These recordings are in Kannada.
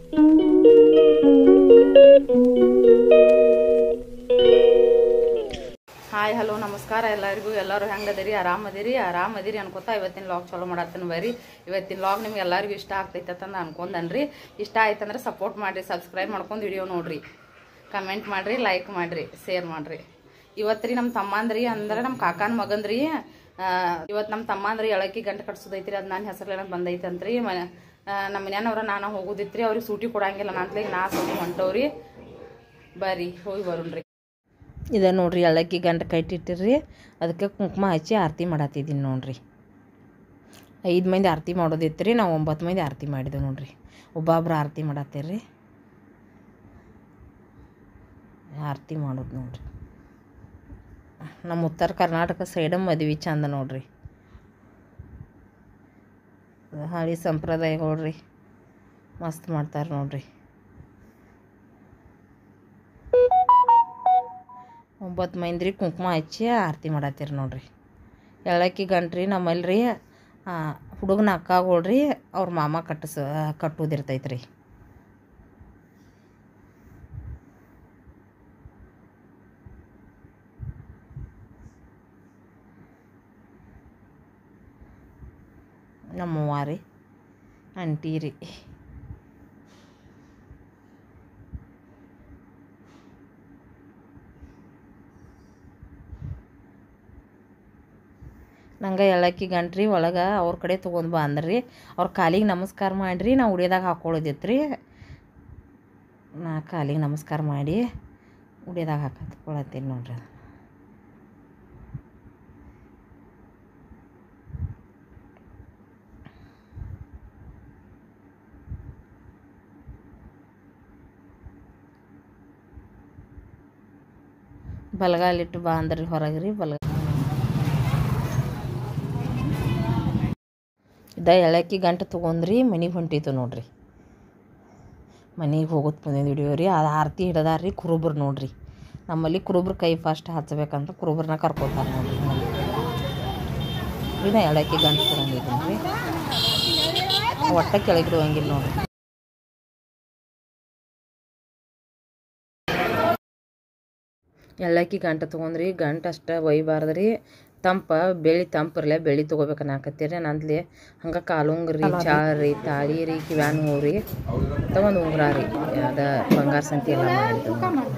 ಹಾಯ್ ಹಲೋ ನಮಸ್ಕಾರ ಎಲ್ಲರಿಗೂ ಎಲ್ಲರೂ ಹೆಂಗದಿರಿ ಆರಾಮದಿರಿ ಆರಾಮದಿರಿ ಅನ್ಕೋತಾ ಇವತ್ತಿನ ಲಾಗ್ ಚಲೋ ಮಾಡತ್ತೀನಿ ಬರ್ರಿ ಇವತ್ತಿನ ಲಾಗ್ ನಿಮ್ಗೆ ಎಲ್ಲರಿಗೂ ಇಷ್ಟ ಆಗ್ತೈತೆ ಅಂತ ಅನ್ಕೊಂಡನ್ರಿ ಇಷ್ಟ ಆಯ್ತಂದ್ರೆ ಸಪೋರ್ಟ್ ಮಾಡಿರಿ ಸಬ್ಸ್ಕ್ರೈಬ್ ಮಾಡ್ಕೊಂಡು ವಿಡಿಯೋ ನೋಡ್ರಿ ಕಮೆಂಟ್ ಮಾಡ್ರಿ ಲೈಕ್ ಮಾಡ್ರಿ ಶೇರ್ ಮಾಡ್ರಿ ಇವತ್ತು ರೀ ನಮ್ಮ ತಮ್ಮಂದ್ರಿ ಅಂದ್ರೆ ನಮ್ಮ ಕಾಕನ ಮಗಂದ್ರಿ ಇವತ್ತು ನಮ್ಮ ತಮ್ಮಂದ್ರಿ ಎಳಕ್ಕಿ ಗಂಟೆ ಕಟ್ಸೋದೈತ್ರಿ ಅದು ನನ್ನ ಹೆಸರಲ್ಲಿ ಬಂದೈತೆ ಅಂತ್ರಿ ಮನೆ ನಮ್ಮ ಮನ್ಯಾನವ್ರ ನಾನು ಹೋಗೋದಿತ್ರಿ ಅವ್ರಿಗೆ ಸೂಟಿ ಕೊಡಂಗಿಲ್ಲ ನಾನ್ತ್ಲಿಗೆ ನಾ ಸ್ವಲ್ಪ ಹೊಂಟವ್ರಿ ಬರ್ರಿ ಹೋಗಿ ಬರೋಣ್ರಿ ಇದ ನೋಡ್ರಿ ಎಳ್ಳಕ್ಕಿ ಗಂಟ ಕಟ್ಟಿಟ್ಟಿರ್ರಿ ಅದಕ್ಕೆ ಕುಂಕುಮ ಹಚ್ಚಿ ಆರತಿ ಮಾಡತ್ತಿದ್ದೀನಿ ನೋಡ್ರಿ ಐದು ಮಂದಿ ಆರತಿ ಮಾಡೋದಿತ್ತು ರೀ ನಾವು ಒಂಬತ್ತು ಮಂದಿ ಆರತಿ ಮಾಡಿದ್ದೆವು ನೋಡ್ರಿ ಒಬ್ಬೊಬ್ರು ಆರತಿ ಮಾಡತ್ತೀರಿ ಆರತಿ ಮಾಡೋದು ನೋಡ್ರಿ ನಮ್ಮ ಉತ್ತರ ಕರ್ನಾಟಕ ಸೈಡ ಮದ್ವೆ ಚಂದ ನೋಡ್ರಿ ಹಳಿ ಸಂಪ್ರದಾಯಗಳ್ರಿ ಮಸ್ತ್ ಮಾಡ್ತಾರೆ ನೋಡ್ರಿ ಒಂಬತ್ತು ಮಂದಿ ಕುಂಕುಮ ಹಚ್ಚಿ ಆರತಿ ಮಾಡತ್ತೀರಿ ನೋಡ್ರಿ ಎಳ್ಳಕ್ಕಿ ಗಂಟ್ರಿ ನಮ್ಮಲ್ಲಿ ರೀ ಹುಡುಗನ ಅಕ್ಕಗಳ್ರಿ ಅವ್ರ ಮಾಮ ಕಟ್ಟಿಸ ಕಟ್ಟೋದಿರ್ತೈತೆ ರೀ ನಮ್ಮವ್ವ ರೀ ಆಂಟಿ ರೀ ನಂಗೆ ಎಳ್ಳಕ್ಕಿ ಗಂಟ್ರಿ ಒಳಗೆ ಅವ್ರ ಕಡೆ ತೊಗೊಂಡು ಬಾ ಅಂದ್ರಿ ಅವ್ರ ಕಾಲಿಗೆ ನಮಸ್ಕಾರ ಮಾಡಿರಿ ನಾ ಉಡಿಯೋದಾಗ ಹಾಕ್ಕೊಳ್ಳೋದಿತ್ತು ರೀ ನಾ ಕಾಲಿಗೆ ನಮಸ್ಕಾರ ಮಾಡಿ ಉಡಿಯೋದಾಗ ಹಾಕತ್ಕೊಳತ್ತೀನಿ ನೋಡ್ರಿ ಅದು ಬಲಗಾಲಿಟ್ಟು ಬಾ ಅಂದ್ರಿ ಹೊರಗೆ ರೀ ಬಲಗ ಇದ ಎಳಕ್ಕಿ ಗಂಟೆ ತೊಗೊಂಡ್ರಿ ಮನೆಗೆ ಹೊಂಟಿತ್ತು ನೋಡ್ರಿ ಮನೆಗೆ ಹೋಗೋದು ಬಂದಿದ್ದು ವಿಡಿಯೋ ರೀ ಅದು ಆರತಿ ಹಿಡ್ದಾರ ರೀ ಕುರುಬ್ರು ನೋಡ್ರಿ ನಮ್ಮಲ್ಲಿ ಕುರುಬ್ರು ಕೈ ಫಸ್ಟ್ ಹಚ್ಬೇಕಂತ ಕುರುಬ್ರನ್ನ ಕರ್ಕೊತಾರೆ ನೋಡ್ರಿ ಇನ್ನ ಎಳಕ್ಕಿ ಗಂಟು ತೊಗೊಂಡಿದ್ದೀನಿ ರೀ ಒಟ್ಟ ಕೆಳಗಿರುವಂಗಿಲ್ಲ ನೋಡ್ರಿ ಎಳ್ಳಕ್ಕಿ ಗಂಟೆ ತೊಗೊಂಡ್ರಿ ಗಂಟು ಅಷ್ಟೇ ಒಯ್ಬಾರ್ದು ರೀ ತಂಪ ಬೆಳಿ ತಂಪರ್ಲೆ ಬೆಳಿ ತೊಗೋಬೇಕನ್ನಾಕತ್ತೀರಿ ನಂದ್ಲಿ ಹಂಗೆ ಕಾಲುಂಗ್ರಿ ಚಾಳ್ರಿ ತಾಳಿ ರೀ ಕಿವ್ಯಾನ ಹೂ ರೀ ತಗೊಂಡು ಉಂಗ್ರ ರೀ ಅದ ಬಂಗಾರ ಸಂತಿ ಎಲ್ಲ ಮಾಡಿದ್ದು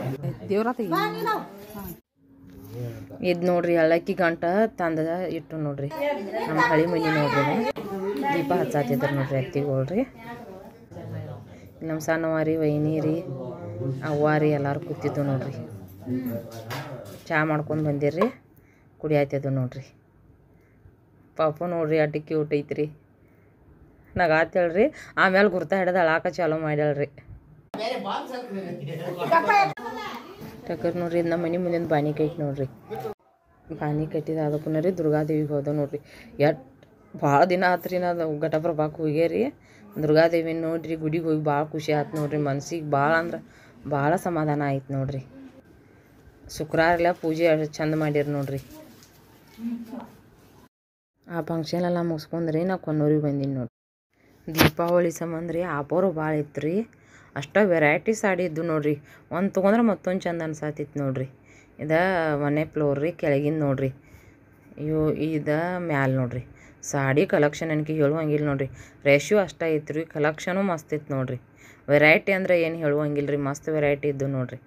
ಇದು ನೋಡ್ರಿ ಎಳ್ಳಕ್ಕಿ ಗಂಟ ತಂದ ಇಟ್ಟು ನೋಡ್ರಿ ನಮ್ಮ ಹಳಿ ಮನಿ ನೋಡ್ರಿ ಇದು. ದೀಪ ಹಚ್ಚಾತಿದ್ರು ನೋಡ್ರಿ ಅತ್ತಿಗಳ್ರಿ ನಮ್ಮ ಸಣ್ಣವಾರಿ ವೈನಿ ರೀ ಅವ್ವ ರೀ ಎಲ್ಲರೂ ಕೂತಿದ್ದು ನೋಡ್ರಿ ಚಾ ಮಾಡ್ಕೊಂಡು ಬಂದಿರ್ರಿ ಕುಡಿಯಾಯ್ತದ ನೋಡ್ರಿ ಪಾಪ ನೋಡ್ರಿ ಅಡ್ಡಿ ಕ್ಯೂಟ್ ಐತ್ರಿ ನಗಾತ್ ಹೇಳ್ರಿ ಆಮೇಲೆ ಗುರ್ತ ಹಿಡ್ದು ಅಳಾಕ ಚಾಲೂ ಮಾಡ್ಯಾಳ್ರಿ ಟಕ್ಕರ್ ನೋಡ್ರಿ ಇದು ನಮ್ಮ ಮನೆ ಮುಂದಿನ ಬಾನಿ ಕೈಟ್ ನೋಡ್ರಿ ಬಾನಿ ಕಟ್ಟಿದ ಅದಕ್ಕೂ ರೀ ದುರ್ಗಾದೇವಿಗೆ ಹೋದ ನೋಡ್ರಿ ಎಟ್ ಭಾಳ ದಿನ ಆತ್ರಿ ನಾವು ಘಟಪ್ರಭಾಕ್ಕೆ ಹೋಗ್ಯಾರಿ ದುರ್ಗಾದೇವಿನ ನೋಡ್ರಿ ಗುಡಿಗೆ ಹೋಗಿ ಭಾಳ ಖುಷಿ ಆಯ್ತು ನೋಡ್ರಿ ಮನ್ಸಿಗೆ ಭಾಳ ಅಂದ್ರೆ ಭಾಳ ಸಮಾಧಾನ ಆಯ್ತು ನೋಡ್ರಿ ಶುಕ್ರವಾರ ಎಲ್ಲ ಪೂಜೆ ಅಷ್ಟ್ ಚಂದ ಮಾಡಿರಿ ನೋಡ್ರಿ ಆ ಫಂಕ್ಷನ್ ಎಲ್ಲ ಮುಗಿಸ್ಕೊಂಡ್ರಿ ನಾ ಕೊನ್ನೂರಿಗೆ ಬಂದೀನಿ ನೋಡ್ರಿ ದೀಪಾವಳಿ ಸಂಬಂಧ ರೀ ಆಪೋರು ಭಾಳ ಇತ್ತು ರೀ ಅಷ್ಟ ವೆರೈಟಿ ಸಾಡಿ ಇದ್ದು ನೋಡ್ರಿ ಒಂದು ತೊಗೊಂಡ್ರೆ ಮತ್ತೊಂದು ಚಂದ ಅನ್ಸಾತಿತ್ತು ನೋಡ್ರಿ ಇದ ಮನೆ ಫ್ಲೋರ್ ರೀ ಕೆಳಗಿಂದ ನೋಡ್ರಿ ಇವು ಇದ ಮ್ಯಾಲ ನೋಡ್ರಿ ಸಾಡಿ ಕಲೆಕ್ಷನ್ ಅನ್ಕಿ ಹೇಳುವಂಗಿಲ್ಲ ನೋಡ್ರಿ ರೇಷ್ಯೂ ಅಷ್ಟ ಐತ್ರಿ ರೀ ಕಲೆಕ್ಷನು ಮಸ್ತ್ ಇತ್ತು ನೋಡ್ರಿ ವೆರೈಟಿ ಅಂದ್ರೆ ಏನು ಹೇಳುವಂಗಿಲ್ಲ ರೀ ಮಸ್ತ್ ವೆರೈಟಿ ಇದ್ದು ನೋಡ್ರಿ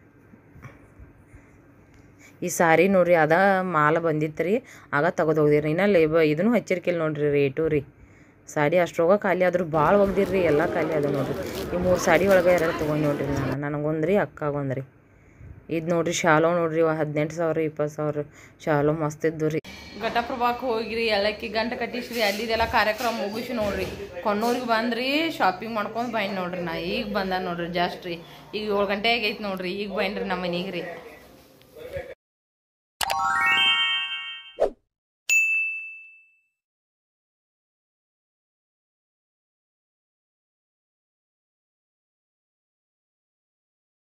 ಈ ಸಾರಿ ನೋಡ್ರಿ ಅದ ಮಾಲ ಬಂದಿತ್ತು ರೀ ಆಗ ತೆಗೆದು ಹೋಗ್ದಿರಿ ಇನ್ನ ಲೇಬ ಇದನ್ನು ಹಚ್ಚಿರ್ಕಿಲ್ಲ ನೋಡ್ರಿ ರೇಟು ರೀ ಸಾಡಿ ಅಷ್ಟ್ರೋಗ ಖಾಲಿ ಆದ್ರೂ ಭಾಳ ಒಗ್ದಿರ್ರಿ ಎಲ್ಲ ಖಾಲಿ ಅದ ನೋಡ್ರಿ ಈ ಮೂರು ಸಾಡಿ ಒಳಗೆ ಎರಡು ತೊಗೊಂಡು ನೋಡ್ರಿ ನಾನು ನನಗೊಂದ್ರಿ ಅಕ್ಕಾಗೊಂದ್ರಿ ಇದು ನೋಡ್ರಿ ಶಾಲೋ ನೋಡ್ರಿ ಹದಿನೆಂಟು ಸಾವಿರ ಇಪ್ಪತ್ತು ಸಾವಿರ ಶಾಲೋ ಮಸ್ತ್ ಇದ್ದು ರೀ ಘಟಪ್ರಭಾಕ್ ಹೋಗಿರಿ ಎಳ್ಳಕ್ಕಿ ಗಂಟೆ ಕಟ್ಟಿಸ್ರಿ ಅಲ್ಲಿದೆಲ್ಲ ಕಾರ್ಯಕ್ರಮ ಮುಗಿಸಿ ನೋಡ್ರಿ ಕೊನ್ನೂರಿಗೆ ಬಂದ್ರಿ ಶಾಪಿಂಗ್ ಮಾಡ್ಕೊಂಡು ಬೈನ್ ನೋಡ್ರಿ ನಾ ಈಗ ಬಂದ ನೋಡ್ರಿ ಜಾಸ್ಟ್ ರೀ ಈಗ ಏಳು ಗಂಟೆ ಆಗೈತೆ ನೋಡ್ರಿ ಈಗ ಬೈನ್ರಿ ನಮ್ಮ ಮನೆಗೆ ರೀ